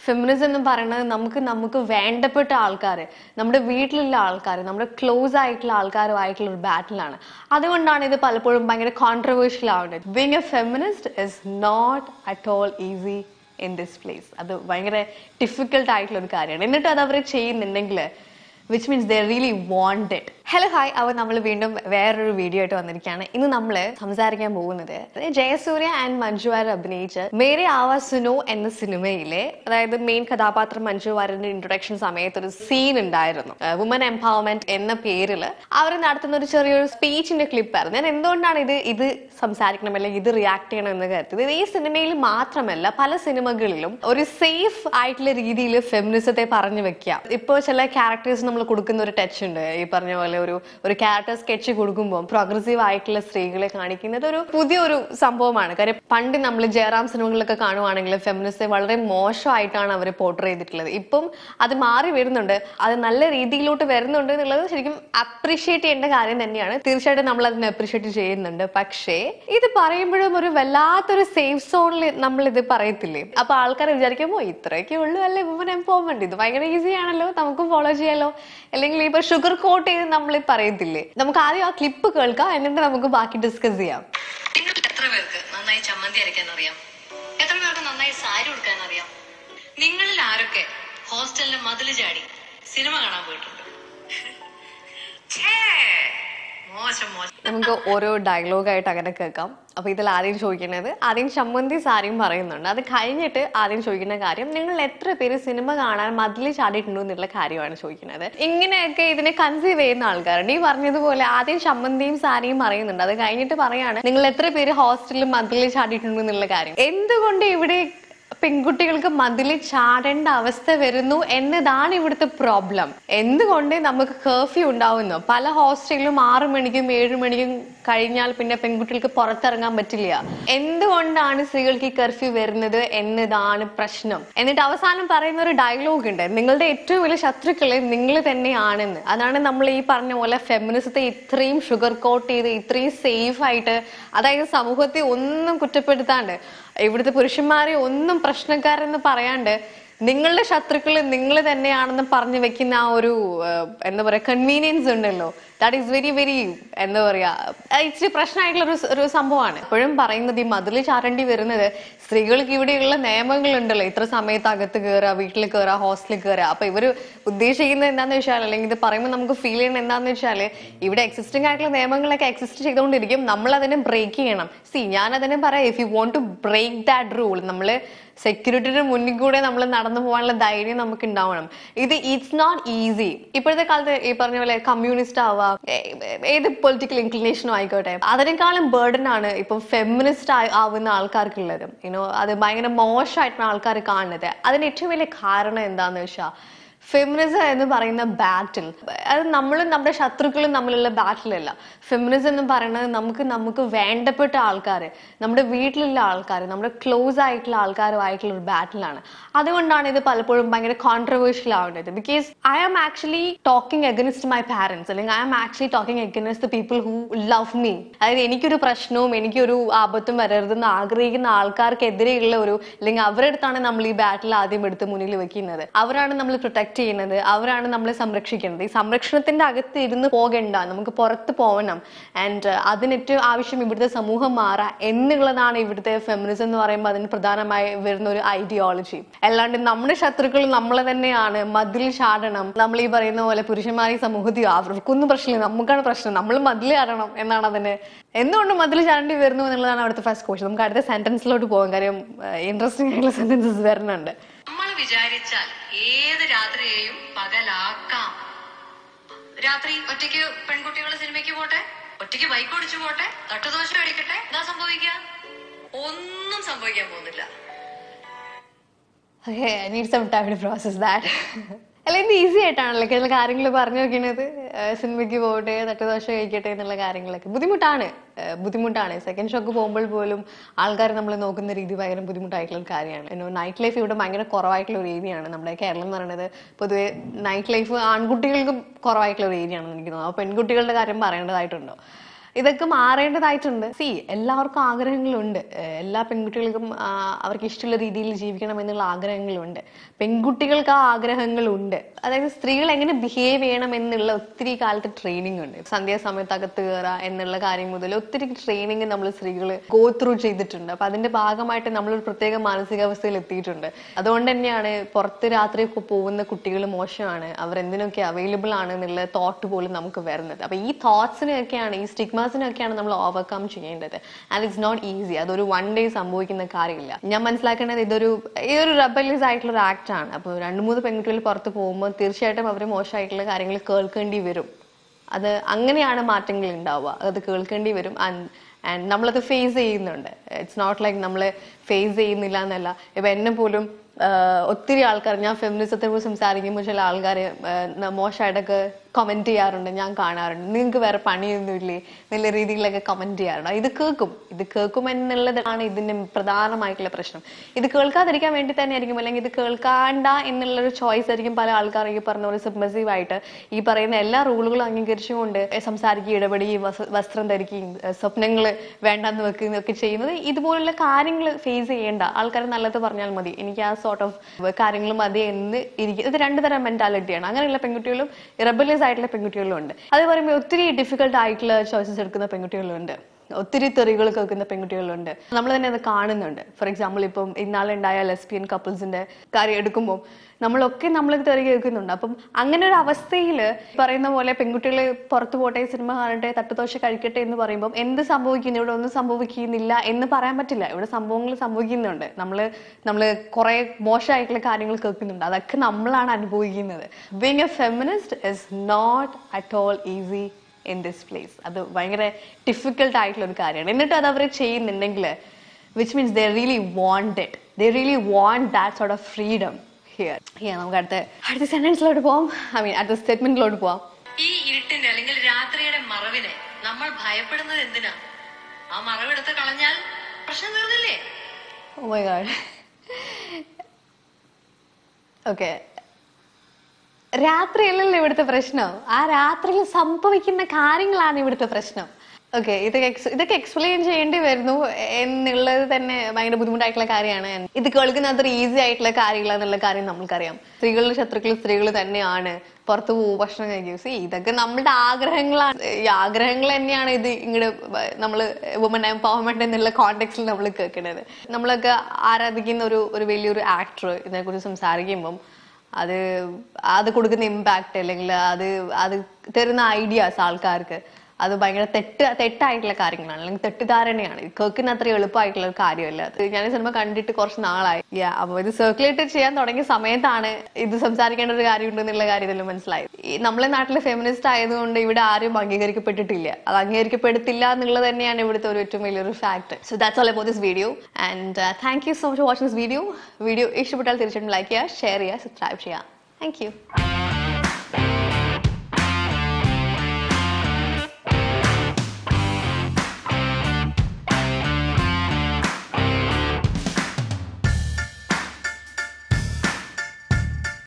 feminism എന്ന് പറയുന്നത് നമുക്ക് നമുക്ക് വേണ്ടപ്പെട്ട ആൾക്കാർ നമ്മുടെ വീട്ടിലുള്ള ആൾക്കാർ നമ്മുടെ ക്ലോസ് ആയിട്ടുള്ള ആൾക്കാരുമായിട്ടുള്ള ഒരു ബാറ്റിലാണ് അതുകൊണ്ടാണ് ഇത് പലപ്പോഴും ഭയങ്കര കോൺട്രവേഴ്ഷ്യൽ ആവുന്നത് being a feminist is not at all easy in this place അത് ഭയങ്കര ഡിഫിക്കൽട്ട് ആയിട്ടുള്ള ഒരു കാര്യമാണ് എന്നിട്ട് അത് അവർ ചെയ്യുന്നുണ്ടെങ്കിൽ which means they really want it hello hi അവർ നമ്മൾ വീണ്ടും വേറൊരു വീഡിയോ ആയിട്ട് വന്നിരിക്കുകയാണ് ഇന്ന് നമ്മൾ സംസാരിക്കാൻ പോകുന്നത് ജയസൂര്യ ആൻഡ് മഞ്ജു വാര്യർ അഭിനയിച്ച് മേരെ ആവാ സുനോ എന്ന സിനിമയിലെ അതായത് മെയിൻ കഥാപാത്രം മഞ്ജു വാര്യന്റെ ഇൻട്രൊഡക്ഷൻ സമയത്ത് ഒരു സീൻ ഉണ്ടായിരുന്നു വുമൻ എംപവർമെന്റ് എന്ന പേരിൽ അവർ നടത്തുന്ന ഒരു ചെറിയൊരു സ്പീച്ചിന്റെ ക്ലിപ്പായിരുന്നു ഞാൻ എന്തുകൊണ്ടാണ് ഇത് ഇത് സംസാരിക്കണം അല്ലെങ്കിൽ ഇത് റിയാക്ട് ചെയ്യണം എന്ന് കരുതി ഇത് ഈ സിനിമയിൽ മാത്രമല്ല പല സിനിമകളിലും ഒരു സേഫ് ആയിട്ടുള്ള രീതിയിൽ ഫെമിനിസത്തെ പറഞ്ഞു വെക്കുക ഇപ്പോൾ ചില ക്യാരക്ടേഴ്സ് നമ്മൾ കൊടുക്കുന്ന ഒരു ടച്ച് ഉണ്ട് ഈ പറഞ്ഞ പോലെ ഒരു ഒരു ക്യാരക്ടർ സ്കെച്ച് കൊടുക്കുമ്പോൾ പ്രോഗ്രസീവ് ആയിട്ടുള്ള സ്ത്രീകളെ കാണിക്കുന്നത് ഒരു പുതിയൊരു സംഭവമാണ് കാര്യം പണ്ട് നമ്മൾ ജയറാം സിനിമകളിലൊക്കെ കാണുവാണെങ്കിൽ ഫെമിനിസത്തെ വളരെ മോശമായിട്ടാണ് അവർ പോർട്രേ ചെയ്തിട്ടുള്ളത് ഇപ്പം അത് മാറി വരുന്നുണ്ട് അത് നല്ല രീതിയിലോട്ട് വരുന്നുണ്ട് എന്നുള്ളത് ശരിക്കും അപ്രീഷിയേറ്റ് ചെയ്യേണ്ട കാര്യം തന്നെയാണ് തീർച്ചയായിട്ടും നമ്മൾ അതിനെ അപ്രീഷിയേറ്റ് ചെയ്യുന്നുണ്ട് പക്ഷേ ഇത് പറയുമ്പോഴും ഒരു വല്ലാത്തൊരു സേഫ് സോണിൽ നമ്മൾ ഇത് പറയത്തില്ലേ അപ്പൊ ആൾക്കാർ വിചാരിക്കുമ്പോൾ ഇത്രയൊക്കെ ഉള്ളൂ അല്ലേ വുമൻ എംപവർമെന്റ് ഇത് ഭയങ്കര ഈസി ആണല്ലോ നമുക്കും ഫോളോ ചെയ്യാലോ അല്ലെങ്കിൽ ഇപ്പൊ ഷുഗർ കോട്ട് ചെയ്ത് നമ്മൾ പറയത്തില്ലേ നമുക്ക് ആദ്യം ആ ക്ലിപ്പ് കേൾക്കാം എന്നിട്ട് നമുക്ക് ബാക്കി ഡിസ്കസ് ചെയ്യാം നിങ്ങൾ എത്ര പേർക്ക് നന്നായി ചമ്മന്തി അരയ്ക്കാൻ അറിയാം എത്ര പേർക്ക് നന്നായി സാരി ഉടുക്കാൻ അറിയാം നിങ്ങളിൽ ആരൊക്കെ ഹോസ്റ്റലിന്റെ മതില് ചാടി സിനിമ കാണാൻ പോയിട്ടുണ്ട് ഛേ, മോശം മോശം നമുക്ക് ഓരോ ഡയലോഗായിട്ട് അങ്ങനെ കേൾക്കാം അപ്പൊ ഇതിൽ ആദ്യം ചോദിക്കുന്നത് ആദ്യം ചമ്മന്തി സാരിയും പറയുന്നുണ്ട് അത് കഴിഞ്ഞിട്ട് ആദ്യം ചോദിക്കുന്ന കാര്യം നിങ്ങൾ എത്ര പേര് സിനിമ കാണാൻ മതിൽ ചാടിയിട്ടുണ്ടോ എന്നുള്ള കാര്യമാണ് ചോദിക്കുന്നത് ഇങ്ങനെയൊക്കെ ഇതിനെ കൺസീവ് ചെയ്യുന്ന ആൾക്കാരുണ്ട് ഈ പറഞ്ഞതുപോലെ ആദ്യം ചമ്മന്തിയും സാരിയും പറയുന്നുണ്ട് അത് കഴിഞ്ഞിട്ട് പറയാണ് നിങ്ങൾ എത്ര പേര് ഹോസ്റ്റലിൽ മതിൽ ചാടിയിട്ടുണ്ടോ എന്നുള്ള കാര്യം എന്തുകൊണ്ട് ഇവിടെ പെൺകുട്ടികൾക്ക് മതിലിൽ ചാടേണ്ട അവസ്ഥ വരുന്നു എന്നതാണ് ഇവിടുത്തെ പ്രോബ്ലം എന്തുകൊണ്ട് നമുക്ക് കർഫ്യൂ ഉണ്ടാവുന്നു പല ഹോസ്റ്റലിലും ആറു മണിക്കും ഏഴു മണിക്കും കഴിഞ്ഞാൽ പിന്നെ പെൺകുട്ടികൾക്ക് പുറത്തിറങ്ങാൻ പറ്റില്ല എന്തുകൊണ്ടാണ് സ്ത്രീകൾക്ക് ഈ കർഫ്യൂ വരുന്നത് എന്നതാണ് പ്രശ്നം എന്നിട്ട് അവസാനം പറയുന്ന ഒരു ഡയലോഗ് ഉണ്ട് നിങ്ങളുടെ ഏറ്റവും വലിയ ശത്രുക്കളെ നിങ്ങൾ തന്നെയാണെന്ന് അതാണ് നമ്മൾ ഈ പറഞ്ഞ പോലെ ഫെമിനിസത്തെ ഇത്രയും ഷുഗർ കോട്ട് ചെയ്ത് ഇത്രയും സേഫ് ആയിട്ട് അതായത് സമൂഹത്തെ ഒന്നും കുറ്റപ്പെടുത്താണ്ട് ഇവിടുത്തെ പുരുഷന്മാരെ ഒന്നും പ്രശ്നക്കാരെന്ന് പറയാണ്ട് നിങ്ങളുടെ ശത്രുക്കൾ നിങ്ങൾ തന്നെയാണെന്ന് പറഞ്ഞു വെക്കുന്ന ആ ഒരു ഏഹ്, എന്താ പറയാ കൺവീനിയൻസ് ഉണ്ടല്ലോ ദാറ്റ് ഈസ് വെരി വെരി എന്താ പറയാ അത് ഇച്ചിരി പ്രശ്നമായിട്ടുള്ള ഒരു സ- ഒരു സംഭവമാണ് എപ്പോഴും പറയുന്നത് ഈ മതിൽ ചാടേണ്ടി വരുന്നത് സ്ത്രീകൾക്ക് ഇവിടെയുള്ള നിയമങ്ങൾ ഉണ്ടല്ലോ ഇത്ര സമയത്ത് അകത്ത് കയറുക വീട്ടിൽ കയറുക ഹോസ്റ്റലിൽ കയറുക അപ്പൊ ഇവര് ഉദ്ദേശിക്കുന്നത് എന്താന്ന് വെച്ചാൽ അല്ലെങ്കിൽ ഇത് പറയുമ്പോൾ നമുക്ക് ഫീൽ ചെയ്യുന്നത് എന്താന്ന് വെച്ചാൽ ഇവിടെ എക്സിസ്റ്റിംഗ് ആയിട്ടുള്ള നിയമങ്ങളൊക്കെ എക്സിസ്റ്റ് ചെയ്തുകൊണ്ടിരിക്കും നമ്മൾ അതിനെ ബ്രേക്ക് ചെയ്യണം സി ഞാൻ അതിനെ പറയാം if you want to break that rule നമ്മള് സെക്യൂരിറ്റിയുടെ മുന്നിൽ കൂടെ നമ്മൾ നടന്നു പോകാനുള്ള ധൈര്യം നമുക്ക് ഉണ്ടാവണം ഇത് ഇറ്റ്സ് നോട്ട് ഈസി ഇപ്പോഴത്തെ കാലത്ത് ഈ പറഞ്ഞ പോലെ കമ്മ്യൂണിസ്റ്റ് ആവാം ഏ- ഏത് പൊളിറ്റിക്കൽ ഇൻക്ലിനേഷനും ആയിക്കോട്ടെ അതിനേക്കാളും ബേർഡൻ ആണ് ഇപ്പൊ ഫെമിനിസ്റ്റ് ആവുന്ന ആൾക്കാർക്കുള്ളത് യുനോ അത് ഭയങ്കര മോശമായിട്ടാണ് ആൾക്കാർ കാണുന്നത് അതിന് ഏറ്റവും വലിയ കാരണം എന്താന്ന് വെച്ചാൽ ഫെമിനിസം എന്ന് പറയുന്ന ബാറ്റിൽ അത് നമ്മളും നമ്മുടെ ശത്രുക്കളും തമ്മിലുള്ള ബാറ്റിലല്ല ഫെമിനിസം എന്ന് പറയുന്നത് നമുക്ക് നമുക്ക് വേണ്ടപ്പെട്ട ആൾക്കാർ നമ്മുടെ വീട്ടിലുള്ള ആൾക്കാർ നമ്മുടെ ക്ലോസ് ആയിട്ടുള്ള ആൾക്കാരുമായിട്ടുള്ള ഒരു ബാറ്റിലാണ് അതുകൊണ്ടാണ് ഇത് പലപ്പോഴും ഭയങ്കര കോൺട്രവേഴ്ഷ്യൽ ആവുന്നത് because I am actually talking against my parents അല്ലെങ്കിൽ I am actually talking against the people who love me അതായത് എനിക്കൊരു പ്രശ്നവും എനിക്കൊരു ആപത്തും വരരുതെന്ന് ആഗ്രഹിക്കുന്ന ആൾക്കാർക്കെതിരെയുള്ള ഒരു അല്ലെങ്കിൽ അവരുടെ അടുത്താണ് നമ്മൾ ഈ ബാറ്റിൽ ആദ്യം എടുത്ത് മുന്നിൽ വെക്കുന്നത് അവരാണ് നമ്മൾ പ്രൊട്ടക്ട് ചെയ്യുന്നത് അവരാണ് നമ്മളെ സംരക്ഷിക്കുന്നത് ഈ സംരക്ഷണത്തിന്റെ അകത്ത് ഇരുന്ന് പോകണ്ട നമുക്ക് പുറത്ത് പോകണം ആൻഡ് അതിന് ഏറ്റവും ആവശ്യം ഇവിടുത്തെ സമൂഹം മാറാ എന്നുള്ളതാണ് ഇവിടുത്തെ ഫെമിനിസം എന്ന് പറയുമ്പോൾ അതിന് പ്രധാനമായി വരുന്ന ഒരു ഐഡിയോളജി അല്ലാണ്ട് നമ്മുടെ ശത്രുക്കൾ നമ്മളെ തന്നെയാണ് മതിൽ ചാടണം നമ്മൾ ഈ പറയുന്ന പോലെ പുരുഷന്മാരെ ഈ സമൂഹത്തിൽ അവർക്കൊന്നും പ്രശ്നമില്ല നമുക്കാണ് പ്രശ്നം നമ്മൾ മതിൽ ചാടണം എന്നാണ് അതിന് എന്തുകൊണ്ട് മതിൽ ചാടേണ്ടി വരുന്നു എന്നുള്ളതാണ് അവിടുത്തെ ഫസ്റ്റ് ക്വസ്റ്റൻ നമുക്ക് അടുത്ത സെന്റൻസിലോട്ട് പോകാം കാര്യം ഇൻട്രസ്റ്റിംഗ് ആയിട്ടുള്ള സെന്റൻസസ് വരുന്നുണ്ട് നമ്മൾ വിചാരിച്ചാൽ ഏത് രാത്രിയെയും പകലാക്കാം രാത്രി ഒറ്റയ്ക്ക് പെൺകുട്ടികൾ സിനിമയ്ക്ക് പോട്ടെ ഒറ്റയ്ക്ക് ബൈക്ക് ഓടിച്ചു പോട്ടെ തട്ടുദോശ അടിക്കട്ടെ എന്താ സംഭവിക്കുക ഒന്നും സംഭവിക്കാൻ പോകുന്നില്ല okay I need some time to process that അല്ല ഇത് ഈസി ആയിട്ടാണല്ലോ ചില കാര്യങ്ങൾ പറഞ്ഞു വെക്കുന്നത് സിനിമയ്ക്ക് പോകട്ടെ തട്ടുദോശ കഴിക്കട്ടെ എന്നുള്ള കാര്യങ്ങളൊക്കെ ബുദ്ധിമുട്ടാണ് ഏഹ് ബുദ്ധിമുട്ടാണ് സെക്കൻഡ് ഷോക്ക് പോകുമ്പോൾ പോലും ആൾക്കാർ നമ്മൾ നോക്കുന്ന രീതി ഭയങ്കര ബുദ്ധിമുട്ടായിട്ടുള്ള ഒരു കാര്യമാണ് നൈറ്റ് ലൈഫ് ഇവിടെ ഭയങ്കര കുറവായിട്ടുള്ള ഒരു ഏരിയയാണ് നമ്മുടെ കേരളം എന്ന് പറയുന്നത് പൊതുവെ നൈറ്റ് ലൈഫ് ആൺകുട്ടികൾക്കും കുറവായിട്ടുള്ള ഒരു ഏരിയ ആണെന്ന് എനിക്ക് തോന്നുന്നു അപ്പോൾ പെൺകുട്ടികളുടെ കാര്യം പറയേണ്ടതായിട്ടുണ്ടോ ഇതൊക്കെ മാറേണ്ടതായിട്ടുണ്ട് സി എല്ലാവർക്കും ആഗ്രഹങ്ങളുണ്ട് ഏഹ് എല്ലാ പെൺകുട്ടികൾക്കും ആ, അവർക്ക് ഇഷ്ടമുള്ള രീതിയിൽ ജീവിക്കണം എന്നുള്ള ആഗ്രഹങ്ങളുണ്ട് പെൺകുട്ടികൾക്ക് ആ ആഗ്രഹങ്ങളുണ്ട് അതായത് സ്ത്രീകൾ എങ്ങനെ ബിഹേവ് ചെയ്യണം എന്നുള്ള ഒത്തിരി കാലത്ത് ട്രെയിനിങ് ഉണ്ട് സന്ധ്യാസമയത്ത് അകത്ത് കയറുക എന്നുള്ള കാര്യം മുതൽ ഒത്തിരി ട്രെയിനിങ് നമ്മൾ സ്ത്രീകൾ ഗോ ത്രൂ ചെയ്തിട്ടുണ്ട് അപ്പൊ അതിന്റെ ഭാഗമായിട്ട് നമ്മൾ ഒരു പ്രത്യേക മാനസികാവസ്ഥയിൽ എത്തിയിട്ടുണ്ട് അതുകൊണ്ട് തന്നെയാണ് പുറത്ത് രാത്രി ഒക്കെ പോകുന്ന കുട്ടികൾ മോശമാണ് അവർ എന്തിനൊക്കെ അവൈലബിൾ ആണ് എന്നുള്ള തോട്ട് പോലും നമുക്ക് വരുന്നത് അപ്പൊ ഈ തോട്ട്സിനെയൊക്കെയാണ് ഈ സ്റ്റിഗ്മാസിനൊക്കെയാണ് നമ്മൾ ഓവർകം ചെയ്യേണ്ടത് ആൻഡ് ഇറ്റ്സ് നോട്ട് ഈസി അതൊരു വൺ ഡേ സംഭവിക്കുന്ന കാര്യമില്ല ഞാൻ മനസ്സിലാക്കേണ്ടത് ഇതൊരു ഈ ഒരു റബലീസ് ആയിട്ടുള്ള ഒരു ആക്ട് ആണ് അപ്പോൾ രണ്ട് മൂന്ന് പെൺകുട്ടികൾ പുറത്ത് പോകുമ്പോൾ തീർച്ചയായിട്ടും അവർ മോശമായിട്ടുള്ള കാര്യങ്ങൾ കേൾക്കേണ്ടി വരും അത് അങ്ങനെയാണ് മാറ്റങ്ങൾ ഉണ്ടാവുക അത് കേൾക്കേണ്ടി വരും ആൻഡ് ആൻഡ് നമ്മളത് ഫേസ് ചെയ്യുന്നുണ്ട് ഇറ്റ്സ് നോട്ട് ലൈക്ക് നമ്മൾ ഫേസ് ചെയ്യുന്നില്ല എന്നല്ല ഇപ്പൊ എന്നെ പോലും ആഹ് ഒത്തിരി ആൾക്കാർ ഞാൻ ഫെമിനിസത്തെ കുറിച്ച് സംസാരിക്കുമ്പോൾ ചില ആൾക്കാർ മോശമായിട്ടൊക്കെ കമന്റ് ചെയ്യാറുണ്ട് ഞാൻ കാണാറുണ്ട് നിങ്ങൾക്ക് വേറെ പണിയൊന്നുമില്ലേ നല്ല രീതിയിലൊക്കെ കമന്റ് ചെയ്യാറുണ്ട് ഇത് കേൾക്കും ഇത് കേൾക്കും എന്നുള്ളതാണ് ഇതിന്റെ പ്രധാനമായിട്ടുള്ള പ്രശ്നം ഇത് കേൾക്കാതിരിക്കാൻ വേണ്ടി തന്നെ ആയിരിക്കും അല്ലെങ്കിൽ ഇത് കേൾക്കാണ്ട എന്നുള്ളൊരു ചോയ്സ് ആയിരിക്കും പല ആൾക്കാർ ഈ പറഞ്ഞ പോലെ സബ്മസീവ് ആയിട്ട് ഈ പറയുന്ന എല്ലാ റൂളുകളും അംഗീകരിച്ചുകൊണ്ട് സംസാരിക്കുകയും ഇടപെടുകയും വസ്- വസ്ത്രം ധരിക്കുകയും സ്വപ്നങ്ങൾ വേണ്ടെന്ന് വെക്കുകയും ഒക്കെ ചെയ്യുന്നത് ഇതുപോലുള്ള കാര്യങ്ങൾ ഫേസ് ചെയ്യേണ്ട ആൾക്കാർ നല്ലത് പറഞ്ഞാൽ മതി എനിക്ക് ആ സോർട്ട് ഓഫ് കാര്യങ്ങൾ മതി എന്ന് ഇരിക്കും ഇത് രണ്ടു തരം മെന്റാലിറ്റിയാണ് അങ്ങനെയുള്ള പെൺകുട്ടികളും റെബലൈസ് ആയിട്ടുള്ള പെൺകുട്ടികളും ഉണ്ട് അത് പറയുമ്പോൾ ഒത്തിരി ഡിഫിക്കൽട്ട് ആയിട്ടുള്ള ചോയ്സസ് എടുക്കുന്ന പെൺകുട്ടികളും ഉണ്ട് ഒത്തിരി തെറികൾ കേൾക്കുന്ന പെൺകുട്ടികളുണ്ട് നമ്മൾ തന്നെ അത് കാണുന്നുണ്ട് ഫോർ എക്സാമ്പിൾ ഇപ്പം ഇന്നാളുണ്ടായ ലെസ്ബിയൻ കപ്പിൾസിന്റെ കാര്യം എടുക്കുമ്പോൾ നമ്മളൊക്കെ നമ്മൾ തെറി കേൾക്കുന്നുണ്ട് അപ്പം അങ്ങനെ ഒരു അവസ്ഥയിൽ പറയുന്ന പോലെ പെൺകുട്ടികൾ പുറത്തു പോട്ടെ സിനിമ കാണട്ടെ തട്ടുദോശ കഴിക്കട്ടെ എന്ന് പറയുമ്പോൾ എന്ത് സംഭവിക്കുന്നു ഇവിടെ ഒന്നും സംഭവിക്കുന്നില്ല എന്ന് പറയാൻ പറ്റില്ല ഇവിടെ സംഭവങ്ങൾ സംഭവിക്കുന്നുണ്ട് നമ്മൾ നമ്മൾ കുറെ മോശമായിട്ടുള്ള കാര്യങ്ങൾ കേൾക്കുന്നുണ്ട് അതൊക്കെ നമ്മളാണ് അനുഭവിക്കുന്നത് being a feminist is not at all easy in this place അത് ഭയങ്കര ഡിഫിക്കൽട്ട് ആയിട്ടുള്ള ഒരു കാര്യമാണ് എന്നിട്ട് അത് അവർ ചെയ്യുന്നുണ്ടെങ്കിൽ which means they really want it they really want that sort of freedom here here നമുക്ക് അടുത്ത അടുത്ത സെന്റൻസിലോട്ട് പോവാം ഐ മീൻ അടുത്ത സ്റ്റേറ്റ്മെന്റിലോട്ട് പോവാം ഈ ഇരുട്ടിന്റെ അല്ലെങ്കിൽ രാത്രിയുടെ മറവിനെ നമ്മൾ ഭയപ്പെടുന്നത് എന്തിനാ ആ മറവെടുത്ത് കളഞ്ഞാൽ പ്രശ്നം തീർന്നില്ലേ ഓ മൈ ഗാഡ് ഓക്കെ രാത്രിയല്ലല്ലോ ഇവിടുത്തെ പ്രശ്നം ആ രാത്രിയിൽ സംഭവിക്കുന്ന കാര്യങ്ങളാണ് ഇവിടുത്തെ പ്രശ്നം ഓക്കെ ഇതൊക്കെ ex- ഇതൊക്കെ എക്സ്പ്ലെയിൻ ചെയ്യേണ്ടി വരുന്നു എന്നുള്ളത് തന്നെ ഭയങ്കര ബുദ്ധിമുട്ടായിട്ടുള്ള കാര്യമാണ് ഇത് കേൾക്കുന്ന അത്ര ഈസി ആയിട്ടുള്ള കാര്യമില്ല എന്നുള്ള കാര്യം നമ്മൾക്കറിയാം സ്ത്രീകളുടെ ശത്രുക്കൾ സ്ത്രീകൾ തന്നെയാണ് പുറത്തു പോകും ഭക്ഷണം കഴിക്കും സി ഇതൊക്കെ നമ്മളുടെ ആഗ്രഹങ്ങളാണ് ഈ ആഗ്രഹങ്ങൾ തന്നെയാണ് ഇത് ഇങ്ങോട്ട് നമ്മൾ വുമൻ എംപവർമെന്റ് എന്നുള്ള കോണ്ടെക്സ്റ്റിൽ നമ്മൾ കേൾക്കുന്നത് നമ്മളൊക്കെ ആരാധിക്കുന്ന ഒരു ഒരു വലിയൊരു ആക്ടർ ഇതിനെക്കുറിച്ച് സംസാരിക്കുമ്പം അത് അത് കൊടുക്കുന്ന ഇമ്പാക്ട് അല്ലെങ്കിൽ അത് അത് തരുന്ന ഐഡിയാസ് ആൾക്കാർക്ക് അത് ഭയങ്കര തെറ്റ് തെറ്റായിട്ടുള്ള കാര്യങ്ങളാണ് അല്ലെങ്കിൽ തെറ്റിദ്ധാരണയാണ് ഇത് കേൾക്കുന്ന അത്ര എളുപ്പമായിട്ടുള്ള ഒരു കാര്യമല്ല അത് ഞാൻ ഈ സിനിമ കണ്ടിട്ട് കുറച്ച് നാളായി Yeah, അപ്പൊ ഇത് സർക്കുലേറ്റ് ചെയ്യാൻ തുടങ്ങിയ സമയത്താണ് ഇത് സംസാരിക്കേണ്ട ഒരു കാര്യം ഉണ്ടെന്നുള്ള കാര്യത്തിൽ മനസ്സിലായത് ഈ നമ്മളെ നാട്ടിലെ ഫെമിനിസ്റ്റ് ആയതുകൊണ്ട് ഇവിടെ ആരും അംഗീകരിക്കപ്പെട്ടിട്ടില്ല അത് അംഗീകരിക്കപ്പെടത്തില്ല എന്നുള്ളത് തന്നെയാണ് ഇവിടുത്തെ ഒരു ഏറ്റവും വലിയൊരു fact so that's all about this video and thank you so much watching this video video ഇഷ്ടപ്പെട്ടാൽ തീർച്ചയായിട്ടും ലൈക്ക് ചെയ്യുക ഷെയർ ചെയ്യുക സബ്സ്ക്രൈബ് ചെയ്യുക താങ്ക് യു